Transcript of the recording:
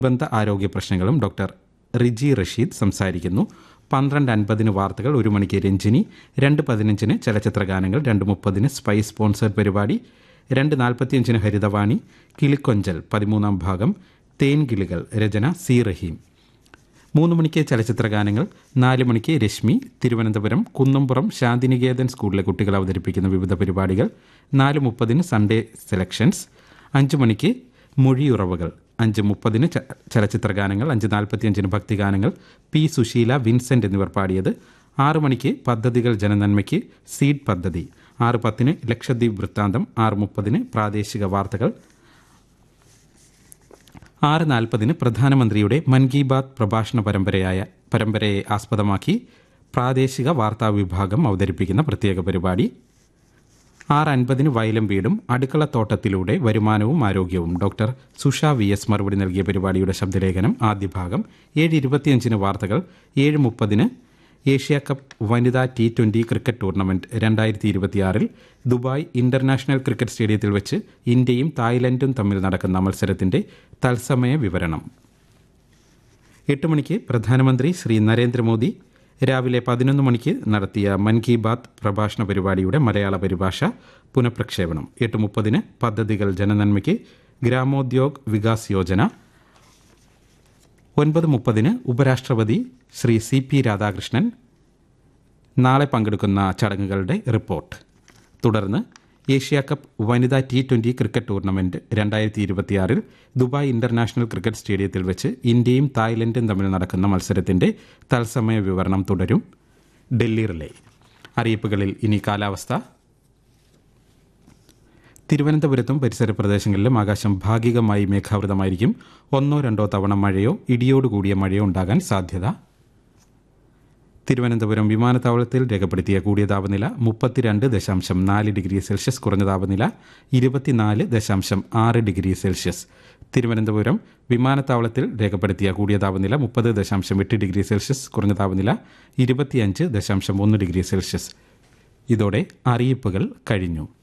ബന്ധ ആരോഗ്യ പ്രശ്നങ്ങളും ഡോക്ടർ റിജി റഷീദ് സംസാരിക്കുന്നു പന്ത്രണ്ട് അൻപതിന് വാർത്തകൾ ഒരു മണിക്ക് രഞ്ജിനി രണ്ട് പതിനഞ്ചിന് ചലച്ചിത്ര ഗാനങ്ങൾ രണ്ട് മുപ്പതിന് സ്പൈസ് സ്പോൺസേഡ് പരിപാടി രണ്ട് നാൽപ്പത്തിയഞ്ചിന് ഹരിതവാണി കിളിക്കൊഞ്ചൽ പതിമൂന്നാം ഭാഗം തേൻകിളികൾ രചന സി റഹീം മൂന്ന് മണിക്ക് ചലച്ചിത്ര ഗാനങ്ങൾ നാല് മണിക്ക് രശ്മി തിരുവനന്തപുരം കുന്നംപുറം ശാന്തിനികേതൻ സ്കൂളിലെ കുട്ടികൾ അവതരിപ്പിക്കുന്ന വിവിധ പരിപാടികൾ നാല് മുപ്പതിന് സൺഡേ സെലക്ഷൻസ് അഞ്ച് മണിക്ക് മൊഴിയുറവകൾ അഞ്ച് മുപ്പതിന് ച- ചലച്ചിത്ര ഗാനങ്ങൾ അഞ്ച് നാൽപ്പത്തിയഞ്ചിന് ഭക്തിഗാനങ്ങൾ പി സുശീല വിൻസെന്റ് എന്നിവർ പാടിയത് ആറ് മണിക്ക് പദ്ധതികൾ ജനനന്മയ്ക്ക് സീഡ് പദ്ധതി ആറ് പത്തിന് ലക്ഷദ്വീപ് വൃത്താന്തം ആറ് മുപ്പതിന് പ്രാദേശിക വാർത്തകൾ ആറ് നാൽപ്പതിന് പ്രധാനമന്ത്രിയുടെ മൻ കി ബാത് പ്രഭാഷണ പരമ്പരയായ പരമ്പരയെ ആസ്പദമാക്കി പ്രാദേശിക വാർത്താ വിഭാഗം അവതരിപ്പിക്കുന്ന പ്രത്യേക പരിപാടി ആറ് അൻപതിന് വയലും വീടും അടുക്കളത്തോട്ടത്തിലൂടെ വരുമാനവും ആരോഗ്യവും ഡോക്ടർ സുഷ വി എസ് മറുപടി നൽകിയ പരിപാടിയുടെ ശബ്ദലേഖനം ആദ്യ ഭാഗം ഏഴ് ഇരുപത്തിയഞ്ചിന് വാർത്തകൾ ഏഴ് മുപ്പതിന് ഏഷ്യ കപ്പ് വനിതാ ടി ട്വന്റി ക്രിക്കറ്റ് ടൂർണമെന്റ് രണ്ടായിരത്തി ഇരുപത്തിയാറിൽ ദുബായ് ഇന്റർനാഷണൽ ക്രിക്കറ്റ് സ്റ്റേഡിയത്തിൽ വെച്ച് ഇന്ത്യയും തായ്ലൻഡും തമ്മിൽ നടക്കുന്ന മത്സരത്തിന്റെ തത്സമയ വിവരണം എട്ട് മണിക്ക് പ്രധാനമന്ത്രി ശ്രീ നരേന്ദ്രമോദി രാവിലെ പതിനൊന്ന് മണിക്ക് നടത്തിയ മൻ കി ബാത് പ്രഭാഷണ പരിപാടിയുടെ മലയാള പരിഭാഷ പുനഃപ്രക്ഷേപണം എട്ട് മുപ്പതിന് പദ്ധതികൾ ജനനന്മയ്ക്ക് ഗ്രാമോദ്യോഗ് വികാസ് യോജന ഒൻപത് മുപ്പതിന് ഉപരാഷ്ട്രപതി ശ്രീ സി പി രാധാകൃഷ്ണൻ നാളെ പങ്കെടുക്കുന്ന ചടങ്ങുകളുടെ റിപ്പോർട്ട് തുടർന്ന് ഏഷ്യ കപ്പ് വനിതാ ടി ട്വന്റി ക്രിക്കറ്റ് ടൂർണമെന്റ് രണ്ടായിരത്തി ഇരുപത്തിയാറിൽ ദുബായ് ഇന്റർനാഷണൽ ക്രിക്കറ്റ് സ്റ്റേഡിയത്തിൽ വെച്ച് ഇന്ത്യയും തായ്ലൻഡും തമ്മിൽ നടക്കുന്ന മത്സരത്തിന്റെ തത്സമയ വിവരണം തുടരും ഡൽഹി റിലേ അറിയിപ്പുകളിൽ ഇനി കാലാവസ്ഥ തിരുവനന്തപുരത്തും പരിസര പ്രദേശങ്ങളിലും ആകാശം ഭാഗികമായി മേഘാവൃതമായിരിക്കും ഒന്നോ രണ്ടോ തവണ മഴയോ ഇടിയോടുകൂടിയ മഴയോ ഉണ്ടാകാൻ സാധ്യത തിരുവനന്തപുരം വിമാനത്താവളത്തിൽ രേഖപ്പെടുത്തിയ കൂടിയ താപനില മുപ്പത്തിരണ്ട് ദശാംശം നാല് ഡിഗ്രി സെൽഷ്യസ് കുറഞ്ഞ താപനില ഇരുപത്തിനാല് ദശാംശം ആറ് ഡിഗ്രി സെൽഷ്യസ് തിരുവനന്തപുരം വിമാനത്താവളത്തിൽ രേഖപ്പെടുത്തിയ കൂടിയ താപനില മുപ്പത് ദശാംശം എട്ട് ഡിഗ്രി സെൽഷ്യസ് കുറഞ്ഞ താപനില ഇരുപത്തിയഞ്ച് ദശാംശം ഒന്ന് ഡിഗ്രി സെൽഷ്യസ് ഇതോടെ അറിയിപ്പുകൾ കഴിഞ്ഞു